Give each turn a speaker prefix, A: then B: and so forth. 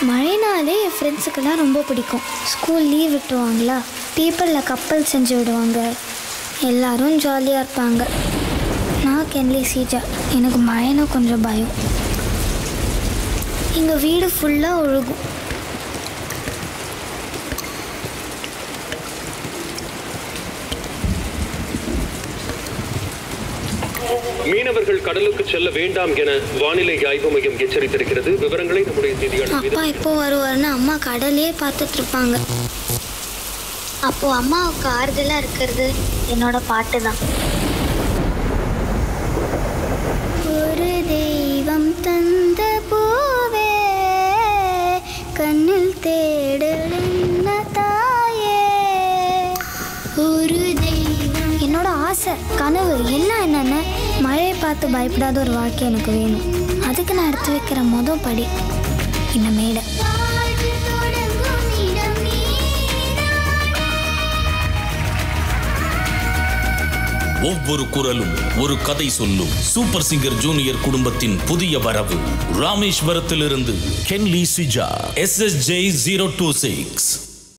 A: மழைனாலே என் ஃப்ரெண்ட்ஸுக்கெல்லாம் ரொம்ப பிடிக்கும் school leave விட்டுருவாங்களா பேப்பரில் கப்பல் செஞ்சு விடுவாங்க எல்லாரும் ஜாலியாக இருப்பாங்க நான் கென்லி சீஜா எனக்கு மழைனா கொஞ்சம் பயம் எங்கள் வீடு ஃபுல்லாக ஒழுகும்
B: மீனவர்கள் கடலுக்கு செல்ல வேண்டாம் என வானிலை ஆய்வு மையம் எச்சரித்திருக்கிறது விவரங்களை நம்முடைய செய்தியாளர்
A: அப்பா எப்போ வருவாருன்னு அம்மா கடலே பார்த்துட்டு இருப்பாங்க அப்போ அம்மாவுக்கு ஆறுதலாக இருக்கிறது என்னோட பாட்டு தான் ஒரு தெய்வம் தந்த பூவே கண்ணில் தேடலின்ன தாயே ஒரு தெய்வம் என்னோட ஆசை கனவு எல்லாம் என்னென்ன மழையை பார்த்து பயப்படாத ஒரு வாழ்க்கை எனக்கு வேணும் அதுக்கு நான் எடுத்து வைக்கிற மொதல் படி இந்த மேடை
C: ஒவ்வொரு குரலும் ஒரு கதை சொல்லும் சூப்பர் சிங்கர் ஜூனியர் குடும்பத்தின் புதிய வரவு ராமேஸ்வரத்திலிருந்து Kenli Sija S S J zero two six